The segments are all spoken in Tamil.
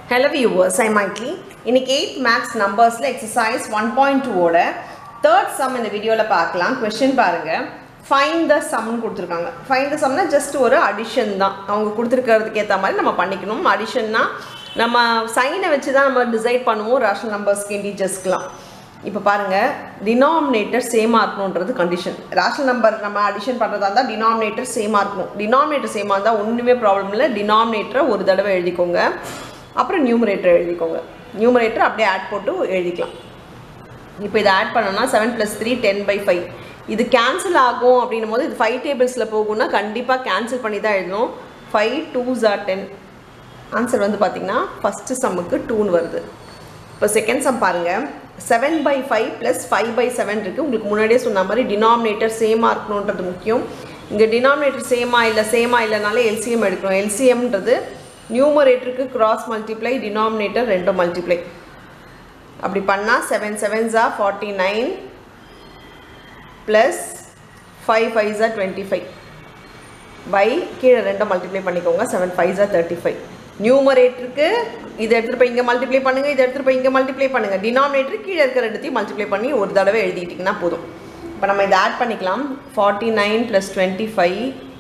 ஹலோ வியூவர்ஸ் ஐ மைட்லி இன்னைக்கு எயிட் மேக்ஸ் நம்பர்ஸில் எக்ஸசைஸ் ஒன் பாயிண்ட் டூவோட தேர்ட் சம் இந்த வீடியோவில் பார்க்கலாம் கொஷின் பாருங்கள் ஃபைன் த சம்னு கொடுத்துருக்காங்க ஃபைன் த சம்னா ஜஸ்ட் ஒரு அடிஷன் தான் அவங்க கொடுத்துருக்கிறதுக்கு ஏற்ற மாதிரி நம்ம பண்ணிக்கணும் அடிஷன்னா நம்ம சைனை வச்சு தான் நம்ம டிசைட் பண்ணுவோம் ரேஷனல் நம்பர்ஸ்க்கு இன்டீஜர்ஸ்க்குலாம் இப்போ பாருங்கள் டினாமினேட்டர் சேமாக இருக்கணுன்றது கண்டிஷன் ரேஷனல் நம்பர் நம்ம அடிஷன் பண்ணுறதா இருந்தால் டினாமினேட்டர் சேமாக இருக்கணும் டினாமினேட்டர் சேமாக இருந்தால் ஒன்றுமே ப்ராப்ளம் இல்லை டினாமினேட்டரை ஒரு தடவை எழுதிக்கோங்க அப்புறம் நியூமரேட்டர் எழுதிக்கோங்க நியூமரேட்டர் அப்படியே ஆட் போட்டு எழுதிக்கலாம் இப்போ இதை ஆட் பண்ணோம்னா seven plus three ten by five இது கேன்சல் ஆகும் அப்படின்னும் போது இது ஃபைவ் டேபிள்ஸில் போகும்னா கண்டிப்பாக கேன்சல் பண்ணி தான் எழுதணும் ஃபைவ் டூ ஜார் டென் ஆன்சர் வந்து பார்த்திங்கன்னா ஃபஸ்ட்டு சம்முக்கு டூன்னு வருது இப்போ செகண்ட் சம் பாருங்கள் seven by five plus five by seven இருக்குது உங்களுக்கு முன்னாடியே சொன்ன மாதிரி டினாமினேட்டர் சேமாக இருக்கணுன்றது முக்கியம் இங்கே டினாமினேட்டர் சேமா இல்லை சேமா இல்லைனாலே எல்சிஎம் எடுக்கணும் எல்சிஎம்ன்றது நியூமரேட்டருக்கு கிராஸ் மல்டிப்ளை டினாமினேட்டர் ரெண்டும் மல்டிப்ளை அப்படி பண்ணால் செவன் செவன்ஸா ஃபார்ட்டி நைன் ப்ளஸ் ஃபைவ் ஃபைவ்ஸா டுவெண்ட்டி ஃபைவ் பை கீழே ரெண்டும் மல்டிப்ளை பண்ணிக்கோங்க செவன் ஃபைவ்ஸா தேர்ட்டி ஃபைவ் நியூமரேட்டருக்கு இதை எடுத்துகிட்டு போய் இங்கே மல்டிப்ளை பண்ணுங்கள் இதை எடுத்துகிட்டு போய் இங்கே மல்டிப்ளை பண்ணுங்கள் டினாமினேட்டர் கீழே இருக்கிற ரெண்டுத்தையும் மல்டிப்ளை பண்ணி ஒரு தடவை எழுதிட்டிங்கன்னா போதும் இப்போ நம்ம இதை ஆட் பண்ணிக்கலாம் forty nine plus twenty five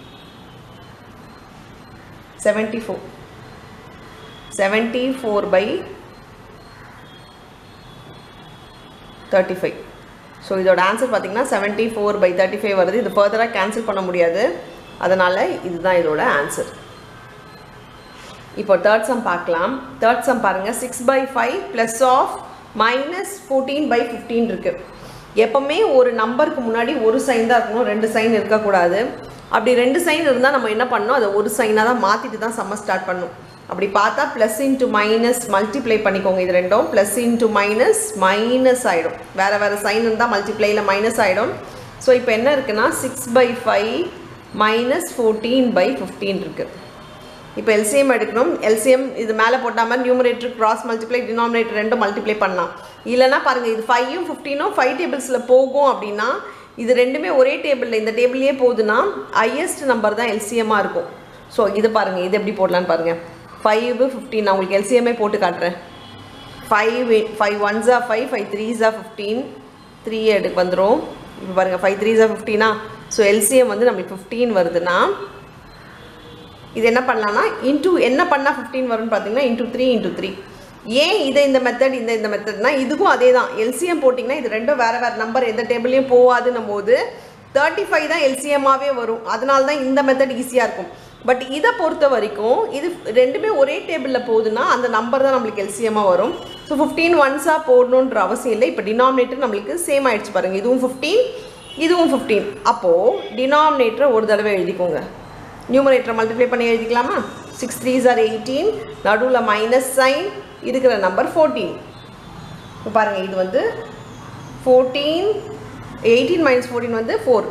seventy four seventy four by thirty five so இதோட ஆன்சர் பார்த்தீங்கன்னா seventy four by thirty five வருது இது ஃபர்தராக கேன்சல் பண்ண முடியாது அதனால் இதுதான் இதோட ஆன்சர் இப்போ தேர்ட் சம் பார்க்கலாம் தேர்ட் சம் பாருங்கள் six by five plus of minus fourteen by fifteen இருக்குது எப்போவுமே ஒரு நம்பருக்கு முன்னாடி ஒரு சைன் தான் இருக்கணும் ரெண்டு சைன் இருக்கக்கூடாது அப்படி ரெண்டு சைன் இருந்தால் நம்ம என்ன பண்ணணும் அதை ஒரு சைனாக தான் மாற்றிட்டு தான் சம்ம ஸ்டார்ட் பண்ணணும் அப்படி பார்த்தா ப்ளஸ் இன்ட்டு மைனஸ் மல்டிப்ளை பண்ணிக்கோங்க இது ரெண்டும் ப்ளஸ் இன்ட்டு மைனஸ் மைனஸ் ஆகிடும் வேறு வேறு சைன் இருந்தால் மல்டிப்ளையில் மைனஸ் ஆகிடும் ஸோ இப்போ என்ன இருக்குன்னா six by five minus fourteen by fifteen இருக்குது இப்போ எல்சிஎம் எடுக்கணும் எல்சிஎம் இது மேலே போட்டால் மாதிரி நியூமரேட்டர் கிராஸ் மல்டிப்ளை டினாமினேட்டர் ரெண்டும் மல்டிப்ளை பண்ணலாம் இல்லைனா பாருங்கள் இது ஃபைவும் ஃபிஃப்டீனும் ஃபைவ் டேபிள்ஸில் போகும் அப்படின்னா இது ரெண்டுமே ஒரே டேபிளில் இந்த டேபிள்லேயே போகுதுன்னா ஹையஸ்ட் நம்பர் தான் எல்சிஎம்மாக இருக்கும் ஸோ இது பாருங்கள் இது எப்படி போடலான்னு பாருங்கள் ஃபைவ் ஃபிஃப்டீன் நான் உங்களுக்கு எல்சிஎம்ஏ போட்டு காட்டுறேன் ஃபைவ் ஃபைவ் ஒன்ஸா ஃபைவ் ஃபைவ் த்ரீஸா ஃபிஃப்டீன் த்ரீ எடுக்கு வந்துடும் இப்போ பாருங்கள் ஃபைவ் த்ரீஸா ஃபிஃப்டீனா ஸோ எல்சிஎம் வந்து நம்மளுக்கு ஃபிஃப்டீன் வருதுன்னா இது என்ன பண்ணலாம்னா இன்டூ என்ன பண்ணால் ஃபிஃப்டீன் வரும்னு பார்த்தீங்கன்னா இன்டூ த்ரீ இன்டூ த்ரீ ஏன் இதை இந்த மெத்தட் இந்த இந்த மெத்தட்னா இதுக்கும் அதே தான் எல்சிஎம் போட்டிங்கன்னா இது ரெண்டும் வேறு வேறு நம்பர் எந்த டேபிள்லையும் போகாதுன்னும் போது தேர்ட்டி ஃபைவ் தான் எல்சிஎம்மாகவே வரும் அதனால தான் இந்த மெத்தட் ஈஸியாக இருக்கும் பட் இதை பொறுத்த வரைக்கும் இது ரெண்டுமே ஒரே டேபிளில் போகுதுன்னா அந்த நம்பர் தான் நம்மளுக்கு எல்சிஎம்மாக வரும் ஸோ ஃபிஃப்டீன் ஒன்ஸாக போடணுன்ற அவசியம் இல்லை இப்போ டினாமினேட்டர் நம்மளுக்கு சேம் ஆகிடுச்சு பாருங்கள் இதுவும் ஃபிஃப்டீன் இதுவும் ஃபிஃப்டீன் அப்போது டினாமினேட்டரை ஒரு தடவை எழுதிக்கோங்க நியூமரேட்டரை மல்டிப்ளை பண்ணி எழுதிக்கலாமா சிக்ஸ் த்ரீஸ் ஆர் எயிட்டீன் நடுவில் மைனஸ் சைன் இருக்கிற நம்பர் ஃபோர்டீன் இப்போ பாருங்கள் இது வந்து ஃபோர்டீன் எயிட்டீன் மைனஸ் ஃபோர்டீன் வந்து four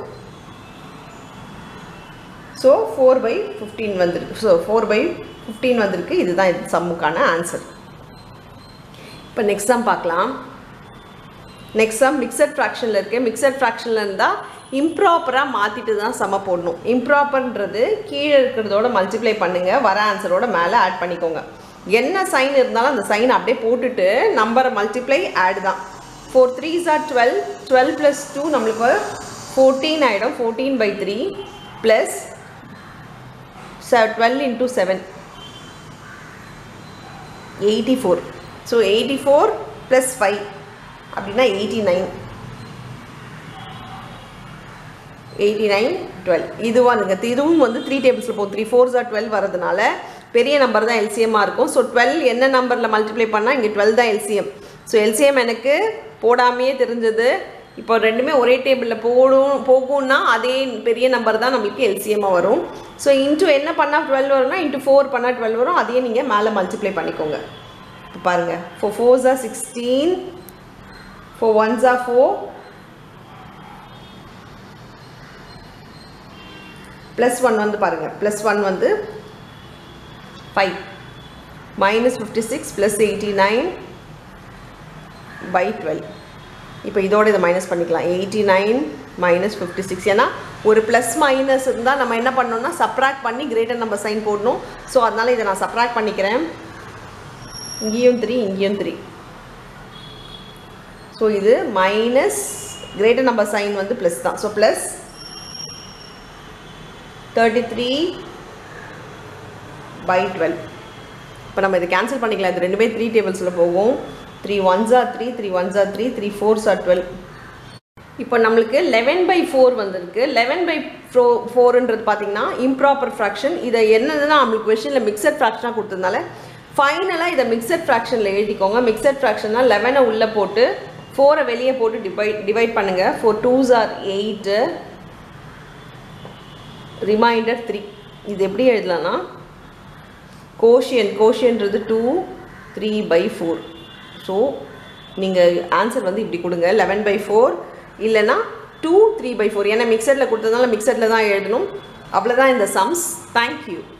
so four by fifteen வந்திருக்கு ஸோ ஃபோர் பை ஃபிஃப்டீன் வந்திருக்கு இதுதான் இது சம்முக்கான ஆன்சர் இப்போ நெக்ஸ்ட் சம் பார்க்கலாம் நெக்ஸ்ட் சம் மிக்சட் ஃப்ராக்ஷனில் இருக்குது மிக்சட் ஃப்ராக்ஷனில் இருந்தால் இம்ப்ராப்பராக மாற்றிட்டு தான் சம போடணும் இம்ப்ராப்பர்ன்றது கீழே இருக்கிறதோட மல்டிப்ளை பண்ணுங்கள் வர ஆன்சரோட மேலே ஆட் பண்ணிக்கோங்க என்ன சைன் இருந்தாலும் அந்த சைன் அப்படியே போட்டுட்டு நம்பரை மல்டிப்ளை ஆட் தான் four threes are twelve twelve plus two நம்மளுக்கு ஃபோர்டீன் ஆகிடும் fourteen by three plus twelve into seven eighty four so eighty four plus five அப்படின்னா eighty nine eighty nine twelve இதுவாக நீங்கள் இதுவும் வந்து த்ரீ டேபிள்ஸில் போகும் த்ரீ ஃபோர்ஸ் ஆர் டுவெல் வரதுனால பெரிய நம்பர் தான் எல்சிஎம்மாக இருக்கும் ஸோ டுவெல் என்ன நம்பரில் மல்டிப்ளை பண்ணால் இங்கே டுவெல் தான் எல்சிஎம் ஸோ எல்சிஎம் எனக்கு போடாமையே தெரிஞ்சது இப்போ ரெண்டுமே ஒரே டேபிளில் போடும் போகும்னா அதே பெரிய நம்பர் தான் நம்மளுக்கு எல்சிஎம்மாக வரும் ஸோ இன்ட்டு என்ன பண்ணால் டுவெல் வரும்னா இன்ட்டு ஃபோர் பண்ணால் டுவெல் வரும் அதையே நீங்கள் மேலே மல்டிப்ளை பண்ணிக்கோங்க இப்போ பாருங்கள் four fours are sixteen four ones are four plus one வந்து பாருங்கள் ப்ளஸ் ஒன் வந்து five minus fifty six plus eighty nine by twelve இப்போ இதோட இதை மைனஸ் பண்ணிக்கலாம் eighty nine minus fifty six ஏன்னா ஒரு ப்ளஸ் மைனஸ் இருந்தால் நம்ம என்ன பண்ணோம்னா சப்ராக்ட் பண்ணி கிரேட்டர் நம்பர் சைன் போடணும் ஸோ அதனால் இதை நான் சப்ராக்ட் பண்ணிக்கிறேன் இங்கேயும் த்ரீ இங்கேயும் த்ரீ ஸோ இது மைனஸ் கிரேட்டர் நம்பர் சைன் வந்து ப்ளஸ் தான் so plus thirty three by twelve இப்போ நம்ம இதை கேன்சல் பண்ணிக்கலாம் இது ரெண்டுமே த்ரீ டேபிள்ஸில் போகும் three ones are three three ones are three three fours are twelve இப்போ நம்மளுக்கு லெவன் பை ஃபோர் வந்திருக்கு லெவன் பை ஃபோ ஃபோருன்றது பார்த்தீங்கன்னா இம்ப்ராப்பர் ஃப்ராக்ஷன் இதை என்னதுன்னா நம்மளுக்கு கொஷனில் மிக்சட் ஃப்ராக்ஷனாக கொடுத்ததுனால ஃபைனலாக இதை மிக்சட் ஃப்ராக்ஷனில் எழுதிக்கோங்க மிக்சட் ஃப்ராக்ஷன்னா லெவனை உள்ளே போட்டு ஃபோரை வெளியே போட்டு டிவைட் டிவைட் பண்ணுங்கள் four twos are eight remainder three இது எப்படி எழுதலாம்னா கோஷியன் கோஷியன்றது two three by four so நீங்கள் ஆன்சர் வந்து இப்படி கொடுங்க லெவன் பை ஃபோர் இல்லைன்னா டூ த்ரீ பை ஃபோர் ஏன்னா மிக்சரில் கொடுத்ததுனால மிக்சரில் தான் எழுதணும் அவ்வளோதான் இந்த சம்ஸ் தேங்க்யூ